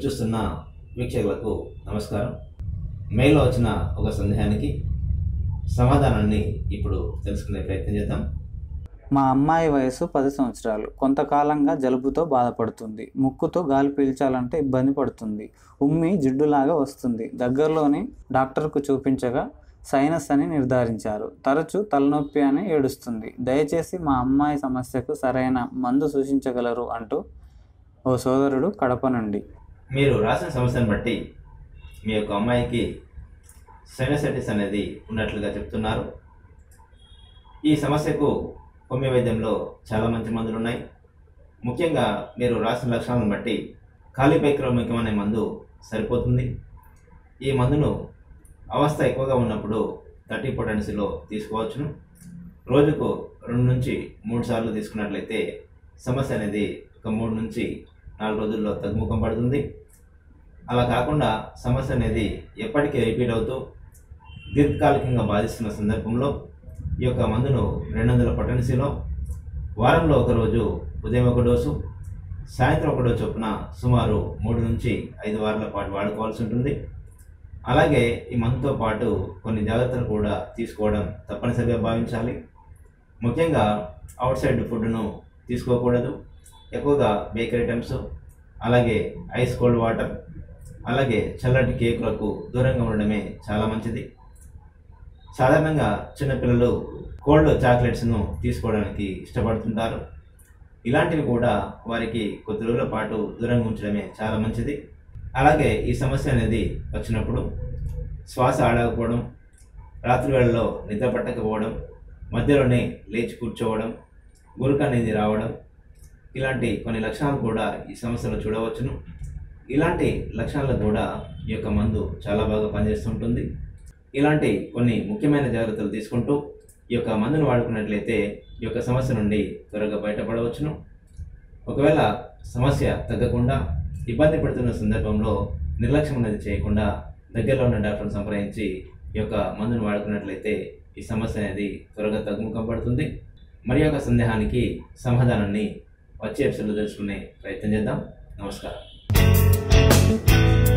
చూస్తున్న వీక్షకులకు నమస్కారం మెయిల్లో వచ్చిన ఒక సందేహానికి సమాధానాన్ని ఇప్పుడు తెలుసుకునే ప్రయత్నం చేద్దాం మా అమ్మాయి వయసు పది సంవత్సరాలు కొంతకాలంగా జలుబుతో బాధపడుతుంది ముక్కుతో గాలి పీల్చాలంటే ఇబ్బంది పడుతుంది ఉమ్మి జిడ్డులాగా వస్తుంది దగ్గరలోని డాక్టర్కు చూపించగా సైనస్ అని నిర్ధారించారు తరచూ తలనొప్పి అని ఏడుస్తుంది దయచేసి మా అమ్మాయి సమస్యకు సరైన మందు సూచించగలరు అంటూ ఓ సోదరుడు కడప నుండి మీరు రాసిన సమస్యను బట్టి మీ యొక్క అమ్మాయికి సైనసైటిస్ అనేది ఉన్నట్లుగా చెప్తున్నారు ఈ సమస్యకు హోమియో వైద్యంలో చాలా మంచి మందులు ఉన్నాయి ముఖ్యంగా మీరు రాసిన లక్షణాలను బట్టి కాలిపైక్రోమికం అనే మందు సరిపోతుంది ఈ మందును అవస్థ ఎక్కువగా ఉన్నప్పుడు థర్టీ పొటెన్సీలో తీసుకోవచ్చును రోజుకు రెండు నుంచి మూడు సార్లు తీసుకున్నట్లయితే సమస్య అనేది ఒక మూడు నుంచి నాలుగు రోజుల్లో తగ్గుముఖం పడుతుంది అలా కాకుండా సమస్య అనేది ఎప్పటికీ రిపీట్ అవుతూ దీర్ఘకాలికంగా బాధిస్తున్న సందర్భంలో ఈ యొక్క మందును రెండు వందల పొటెన్సీలో వారంలో ఒక రోజు ఉదయం ఒక డోసు సాయంత్రం ఒక డోసు చొప్పున సుమారు మూడు నుంచి ఐదు వారాల పాటు వాడుకోవాల్సి ఉంటుంది అలాగే ఈ మందుతో పాటు కొన్ని జాగ్రత్తలు కూడా తీసుకోవడం తప్పనిసరిగా భావించాలి ముఖ్యంగా అవుట్ సైడ్ ఫుడ్ను తీసుకోకూడదు ఎక్కువగా బేకరీ ఐటమ్స్ అలాగే ఐస్ కోల్డ్ వాటర్ అలాగే చల్లటి కేకులకు దూరంగా ఉండడమే చాలా మంచిది సాధారణంగా చిన్నపిల్లలు కోల్డ్ చాక్లెట్స్ను తీసుకోవడానికి ఇష్టపడుతుంటారు ఇలాంటివి కూడా వారికి కొద్ది రోజుల పాటు దూరంగా ఉంచడమే చాలా మంచిది అలాగే ఈ సమస్య అనేది వచ్చినప్పుడు శ్వాస ఆడకపోవడం రాత్రి వేళల్లో నిద్ర పట్టకపోవడం మధ్యలోనే లేచి కూర్చోవడం గురుక అనేది రావడం ఇలాంటి కొన్ని లక్షణాలు కూడా ఈ సమస్యలో చూడవచ్చును ఇలాంటి లక్షణాలకు కూడా ఈ యొక్క మందు చాలా బాగా పనిచేస్తుంటుంది ఇలాంటి కొన్ని ముఖ్యమైన జాగ్రత్తలు తీసుకుంటూ ఈ యొక్క మందును వాడుకున్నట్లయితే ఈ యొక్క సమస్య నుండి త్వరగా బయటపడవచ్చును ఒకవేళ సమస్య తగ్గకుండా ఇబ్బంది పడుతున్న సందర్భంలో నిర్లక్ష్యం అనేది చేయకుండా దగ్గరలో ఉన్న డాక్టర్ని సంప్రదించి ఈ యొక్క మందును వాడుకున్నట్లయితే ఈ సమస్య అనేది త్వరగా తగ్గుముఖం పడుతుంది మరి యొక్క సందేహానికి సమాధానాన్ని వచ్చే ఎపిసోడ్లో తెలుసుకునే ప్రయత్నం చేద్దాం నమస్కారం